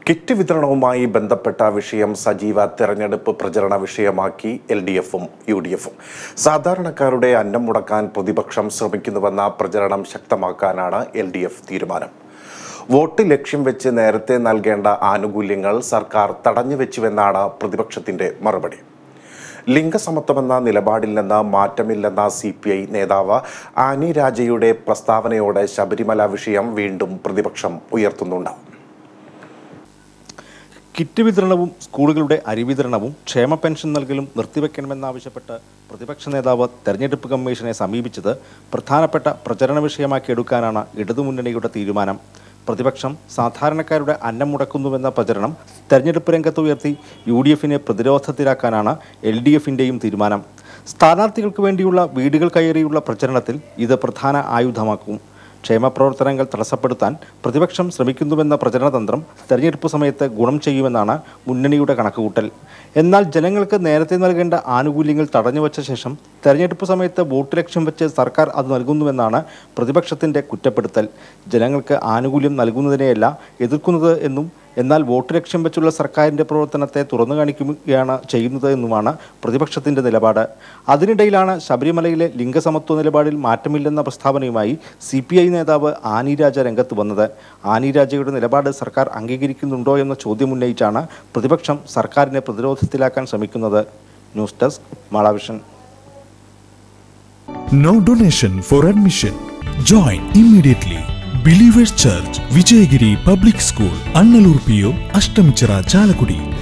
Kit വിതരണവുമായി ബന്ധപ്പെട്ട വിഷയം സജീവ തെരഞ്ഞെടുപ്പ് പ്രചരണ വിഷയമാക്കി എൽ ഡി എഫും യു ഡി എഫും സാധാരണക്കാരുടെ അന്നം മുടക്കാൻ പ്രതിപക്ഷം ശ്രമിക്കുന്നുവെന്ന പ്രചരണം ശക്തമാക്കാനാണ് എൽ ഡി എഫ് തീരുമാനം വോട്ട് ലക്ഷ്യം വെച്ച് നേരത്തെ നൽകേണ്ട ആനുകൂല്യങ്ങൾ സർക്കാർ തടഞ്ഞു വെച്ചുവെന്നാണ് പ്രതിപക്ഷത്തിന്റെ മറുപടി ലിംഗസമത്വമെന്ന നിലപാടിൽ നിന്ന് മാറ്റമില്ലെന്ന സി പി ഐ നേതാവ് ആനി രാജയുടെ പ്രസ്താവനയോടെ ശബരിമല വിഷയം വീണ്ടും പ്രതിപക്ഷം ഉയർത്തുന്നുണ്ട് കിറ്റ് വിതരണവും സ്കൂളുകളുടെ അരി വിതരണവും ക്ഷേമ പെൻഷൻ നൽകലും നിർത്തിവെക്കണമെന്നാവശ്യപ്പെട്ട് പ്രതിപക്ഷ നേതാവ് തെരഞ്ഞെടുപ്പ് കമ്മീഷനെ സമീപിച്ചത് പ്രധാനപ്പെട്ട പ്രചരണ വിഷയമാക്കി എടുക്കാനാണ് ഇടതുമുന്നണിയുടെ തീരുമാനം പ്രതിപക്ഷം സാധാരണക്കാരുടെ അന്നം മുടക്കുന്നുവെന്ന പ്രചരണം തെരഞ്ഞെടുപ്പ് രംഗത്ത് ഉയർത്തി യു ഡി എഫിനെ പ്രതിരോധത്തിലാക്കാനാണ് എൽ ഡി എഫിൻ്റെയും തീരുമാനം സ്ഥാനാർത്ഥികൾക്ക് വേണ്ടിയുള്ള വീടുകൾ കയറിയുള്ള പ്രചരണത്തിൽ ഇത് പ്രധാന ആയുധമാക്കും ക്ഷേമപ്രവർത്തനങ്ങൾ തടസ്സപ്പെടുത്താൻ പ്രതിപക്ഷം ശ്രമിക്കുന്നുവെന്ന പ്രചരണതന്ത്രം തെരഞ്ഞെടുപ്പ് സമയത്ത് ഗുണം ചെയ്യുമെന്നാണ് മുന്നണിയുടെ കണക്കുകൂട്ടൽ എന്നാൽ ജനങ്ങൾക്ക് നേരത്തെ നൽകേണ്ട ആനുകൂല്യങ്ങൾ തടഞ്ഞുവച്ച ശേഷം തെരഞ്ഞെടുപ്പ് സമയത്ത് വോട്ട് ലക്ഷ്യം വെച്ച് സർക്കാർ അത് നൽകുന്നുവെന്നാണ് പ്രതിപക്ഷത്തിൻ്റെ കുറ്റപ്പെടുത്തൽ ജനങ്ങൾക്ക് ആനുകൂല്യം നൽകുന്നതിനെയല്ല എതിർക്കുന്നത് എന്നും എന്നാൽ വോട്ട് ലക്ഷ്യം വെച്ചുള്ള സർക്കാരിൻ്റെ പ്രവർത്തനത്തെ തുറന്നു കാണിക്കുകയാണ് ചെയ്യുന്നത് എന്നുമാണ് പ്രതിപക്ഷത്തിൻ്റെ നിലപാട് അതിനിടയിലാണ് ശബരിമലയിലെ ലിംഗസമത്വ നിലപാടിൽ മാറ്റമില്ലെന്ന പ്രസ്താവനയുമായി സി പി ഐ നേതാവ് ആനി രാജ രംഗത്ത് വന്നത് ആനി രാജയുടെ നിലപാട് സർക്കാർ അംഗീകരിക്കുന്നുണ്ടോ എന്ന ചോദ്യമുന്നയിച്ചാണ് പ്രതിപക്ഷം സർക്കാരിനെ പ്രതിരോധത്തിലാക്കാൻ ശ്രമിക്കുന്നത് ന്യൂസ് ഡെസ്ക് മാളാവിഷൻ No donation for admission. Join immediately. Believers Church, Vijayagiri Public School, Annalur PO, Ashtamichara, Chalakudi.